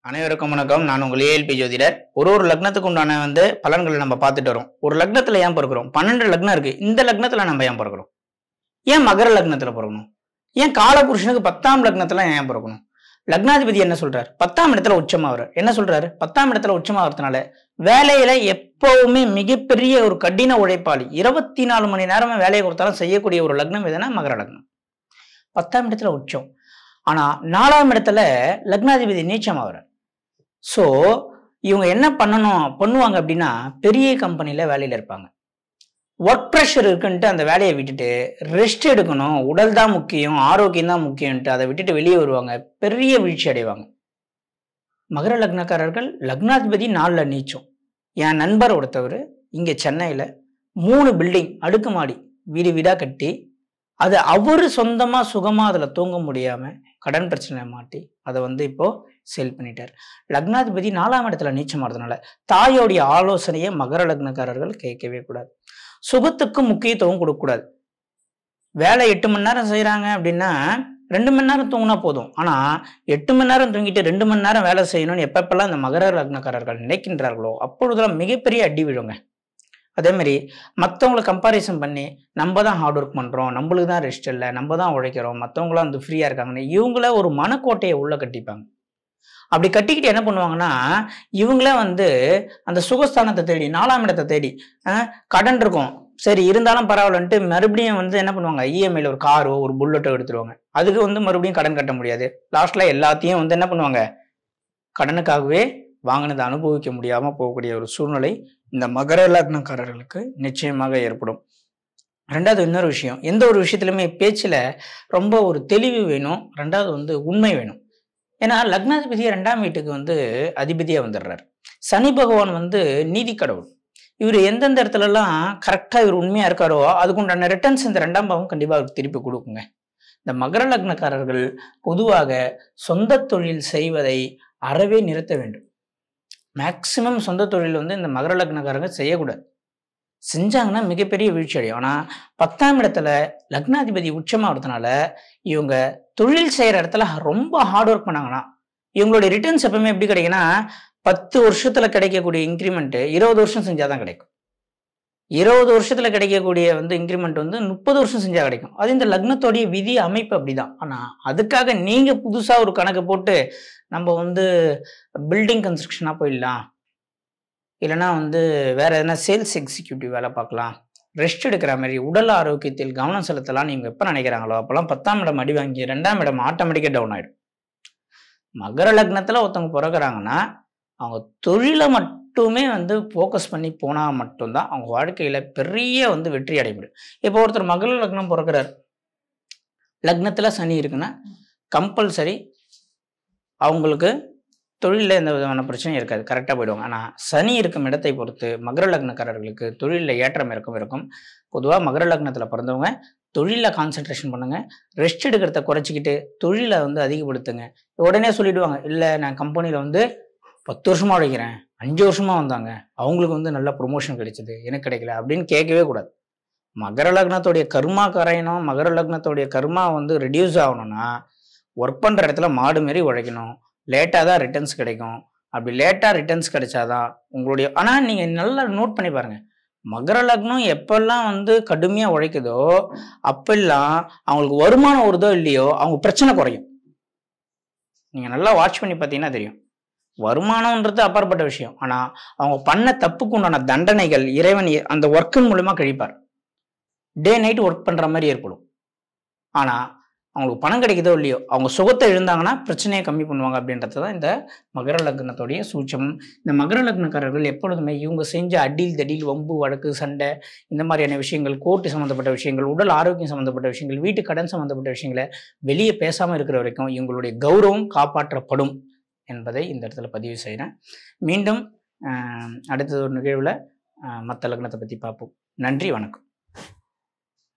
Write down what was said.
அனைவருக்கும் வணக்கம் நான் உங்கள் ஏஎல்பி ஜோதிடர் ஒரு ஒரு லக்னத்துக்கு உண்டான வந்து பலன்களை நம்ம பார்த்துட்டு வரோம் ஒரு லக்னத்துல ஏன் பிறக்கிறோம் பன்னெண்டு லக்னம் இருக்கு இந்த லக்னத்துல நம்ம ஏன் பிறக்கிறோம் ஏன் மகர லக்னத்துல பிறக்கணும் ஏன் காலபுருஷனுக்கு பத்தாம் லக்னத்துல ஏன் பிறக்கணும் லக்னாதிபதி என்ன சொல்றாரு பத்தாம் இடத்துல உச்சமாகிறார் என்ன சொல்றாரு பத்தாம் இடத்துல உச்சமாகறதுனால வேலையில எப்பவுமே மிகப்பெரிய ஒரு கடின உழைப்பாளி இருபத்தி நாலு மணி நேரமே வேலையை கொடுத்தாலும் செய்யக்கூடிய ஒரு லக்னம் எதுனா மகர லக்னம் பத்தாம் இடத்துல உச்சம் ஆனா நாலாம் இடத்துல லக்னாதிபதி நீச்சம் ஆகிறார் ஸோ இவங்க என்ன பண்ணணும் பண்ணுவாங்க அப்படின்னா பெரிய கம்பெனியில் வேலையில் இருப்பாங்க ஒர்க் ப்ரெஷர் இருக்குன்ட்டு அந்த வேலையை விட்டுட்டு ரெஸ்ட் எடுக்கணும் உடல் தான் முக்கியம் ஆரோக்கியம் தான் முக்கியம்ன்ட்டு அதை விட்டுட்டு வெளியே வருவாங்க பெரிய வீழ்ச்சி அடைவாங்க மகர லக்னக்காரர்கள் லக்னாதிபதி நாளில் நீச்சம் என் நண்பர் ஒருத்தவர் இங்கே சென்னையில் மூணு பில்டிங் அடுக்குமாடி வீடு வீடாக கட்டி அது அவர் சொந்தமாக சுகமாக அதில் தூங்க முடியாமல் கடன் பிரச்சனை மாட்டி அதை வந்து இப்போ சேல் பண்ணிட்டார் லக்னாதிபதி நாலாம் இடத்துல நீச்சமாறதுனால தாயோடைய ஆலோசனையை மகர லக்னக்காரர்கள் கேட்கவே கூடாது சுகத்துக்கு முக்கியத்துவம் கொடுக்கக்கூடாது வேலை எட்டு மணி நேரம் செய்கிறாங்க அப்படின்னா ரெண்டு மணி நேரம் தூங்கினா போதும் ஆனால் எட்டு மணி நேரம் தூங்கிட்டு ரெண்டு மணி நேரம் வேலை செய்யணும்னு எப்பப்பெல்லாம் இந்த மகர லக்னக்காரர்கள் நினைக்கின்றார்களோ அப்பொழுதெல்லாம் மிகப்பெரிய அடி விழுங்க அதே மாதிரி மற்றவங்கள கம்பாரிசன் பண்ணி நம்ம தான் ஹார்ட் ஒர்க் பண்ணுறோம் நம்மளுக்கு தான் ரெஸ்ட் இல்லை நம்ம தான் உழைக்கிறோம் மற்றவங்களாம் வந்து ஃப்ரீயாக இருக்காங்கன்னு இவங்கள ஒரு மனக்கோட்டையை உள்ளே கட்டிப்பாங்க அப்படி கட்டிக்கிட்டு என்ன பண்ணுவாங்கன்னா இவங்களே வந்து அந்த சுகஸ்தானத்தை தேடி நாலாம் இடத்தை தேடி அஹ், கடன் இருக்கும் சரி இருந்தாலும் பரவாயில்லன்ட்டு மறுபடியும் வந்து என்ன பண்ணுவாங்க இஎம்ஐல ஒரு காரோ ஒரு புல்லட்டோ எடுத்துருவாங்க அதுக்கு வந்து மறுபடியும் கடன் கட்ட முடியாது லாஸ்ட்ல எல்லாத்தையும் வந்து என்ன பண்ணுவாங்க கடனுக்காகவே வாங்கினதை அனுபவிக்க முடியாம போகக்கூடிய ஒரு சூழ்நிலை இந்த மகர லக்னக்காரர்களுக்கு நிச்சயமாக ஏற்படும் ரெண்டாவது இன்னொரு விஷயம் எந்த ஒரு விஷயத்துலையுமே பேச்சில் ரொம்ப ஒரு தெளிவு வேணும் ரெண்டாவது வந்து உண்மை வேணும் ஏன்னா லக்னாதிபதியை ரெண்டாம் வீட்டுக்கு வந்து அதிபதியாக வந்துடுறாரு சனி பகவான் வந்து நீதி கடவுள் இவர் எந்தெந்த இடத்துலலாம் கரெக்டாக இவர் உண்மையாக இருக்காரோ அதுக்குண்டான ரிட்டர்ன்ஸ் இந்த ரெண்டாம் பாவம் கண்டிப்பாக அவருக்கு திருப்பி கொடுக்குங்க இந்த மகர லக்னக்காரர்கள் பொதுவாக சொந்த தொழில் செய்வதை அறவே நிறுத்த வேண்டும் மேக்சிமம் சொந்த தொழில் வந்து இந்த மகர லக்னக்காரங்க செய்யக்கூடாது செஞ்சாங்கன்னா மிகப்பெரிய வீழ்ச்சி அடையும் ஆனால் பத்தாம் இடத்துல லக்னாதிபதி உச்சமாகிறதுனால இவங்க தொழில் செய்கிற இடத்துல ரொம்ப ஹார்ட் ஒர்க் பண்ணாங்கன்னா இவங்களுடைய ரிட்டர்ன்ஸ் எப்பவுமே எப்படி கிடைக்குன்னா பத்து வருஷத்துல கிடைக்கக்கூடிய இன்க்ரிமெண்ட் இருபது வருஷம் செஞ்சாதான் கிடைக்கும் இருபது வருஷத்துல கிடைக்கக்கூடிய வந்து இன்க்ரிமெண்ட் வந்து முப்பது வருஷம் செஞ்சா கிடைக்கும் அது இந்த லக்னத்தோடைய விதி அமைப்பு அப்படிதான் ஆனா அதுக்காக நீங்க புதுசா ஒரு கணக்கு போட்டு நம்ம வந்து பில்டிங் கன்ஸ்ட்ரக்ஷனா போயிடலாம் இல்லைன்னா வந்து வேற எதனா சேல்ஸ் எக்ஸிக்யூட்டிவ் வேலை பார்க்கலாம் ரெஸ்ட் எடுக்கிற மாதிரி உடல் ஆரோக்கியத்தில் கவனம் செலுத்தலாம் நீங்க எப்போ நினைக்கிறாங்களோ அப்போல்லாம் பத்தாம் இடம் அடி வாங்கி ரெண்டாம் இடம் ஆட்டோமேட்டிக்காக டவுன் ஆயிடும் மகர லக்னத்துல ஒருத்தவங்க பிறகுறாங்கன்னா அவங்க தொழிலை மட்டுமே வந்து ஃபோக்கஸ் பண்ணி போனால் மட்டும்தான் அவங்க வாழ்க்கையில் பெரிய வந்து வெற்றி அடைய முடியும் இப்போ ஒருத்தர் மகள லக்னம் பிறக்கிறார் லக்னத்தில் சனி இருக்குன்னா கம்பல்சரி அவங்களுக்கு தொழிலில் எந்த விதமான பிரச்சனையும் இருக்காது கரெக்டாக போயிடுவாங்க ஆனால் சனி இருக்கும் இடத்தை பொறுத்து மகர லக்னக்காரர்களுக்கு தொழிலில் ஏற்றம் இறக்கம் இருக்கும் பொதுவாக மகர லக்னத்தில் பிறந்தவங்க தொழிலில் கான்சென்ட்ரேஷன் பண்ணுங்க ரெஸ்ட் எடுக்கிறத குறைச்சிக்கிட்டு தொழிலை வந்து அதிகப்படுத்துங்க உடனே சொல்லிடுவாங்க இல்லை நான் கம்பெனியில் வந்து பத்து வருஷமா உழைக்கிறேன் அஞ்சு வருஷமா வந்தாங்க அவங்களுக்கு வந்து நல்ல ப்ரொமோஷன் கிடைச்சது எனக்கு கிடைக்கல அப்படின்னு கேட்கவே கூடாது மகர லக்னத்துடைய கர்மா கரையணும் மகர லக்னத்துடைய கர்மா வந்து ரெடியூஸ் ஆகணும்னா ஒர்க் பண்ணுற இடத்துல மாடு மாரி உழைக்கணும் லேட்டாக தான் ரிட்டர்ன்ஸ் கிடைக்கும் அப்படி லேட்டாக ரிட்டர்ன்ஸ் கிடைச்சாதான் உங்களுடைய ஆனால் நீங்கள் நல்லா நோட் பண்ணி பாருங்க மகர லக்னம் எப்பெல்லாம் வந்து கடுமையாக உழைக்குதோ அப்பெல்லாம் அவங்களுக்கு வருமானம் வருதோ இல்லையோ அவங்க பிரச்சனை குறையும் நீங்கள் நல்லா வாட்ச் பண்ணி பார்த்தீங்கன்னா தெரியும் வருமானம்ன்றது அப்பாற்பட்ட விஷயம் ஆனால் அவங்க பண்ண தப்புக்கு உண்டான தண்டனைகள் இறைவன் எ- அந்த ஒர்க்கின் மூலமா கழிப்பார் டே நைட் ஒர்க் பண்ணுற மாதிரி ஏற்படும் ஆனால் அவங்களுக்கு பணம் கிடைக்குதோ இல்லையோ அவங்க சுகத்தை இழந்தாங்கன்னா பிரச்சனையை கம்மி பண்ணுவாங்க அப்படின்றது தான் இந்த மகர லக்னத்துடைய சூட்சமம் இந்த மகர லக்னக்காரர்கள் எப்பொழுதுமே இவங்க செஞ்ச அடில் தடில் வம்பு வழக்கு சண்டை இந்த மாதிரியான விஷயங்கள் கோர்ட்டு சம்மந்தப்பட்ட விஷயங்கள் உடல் ஆரோக்கியம் சம்மந்தப்பட்ட விஷயங்கள் வீட்டு கடன் சம்மந்தப்பட்ட விஷயங்களை வெளியே பேசாமல் இருக்கிற வரைக்கும் இவங்களுடைய கௌரவம் காப்பாற்றப்படும் என்பதை இந்த இடத்துல பதிவு செய்கிறேன் மீண்டும் ஆஹ், அடுத்தது ஒரு நிகழ்வில் மற்ற லக்னத்தை பற்றி பார்ப்போம் நன்றி வணக்கம்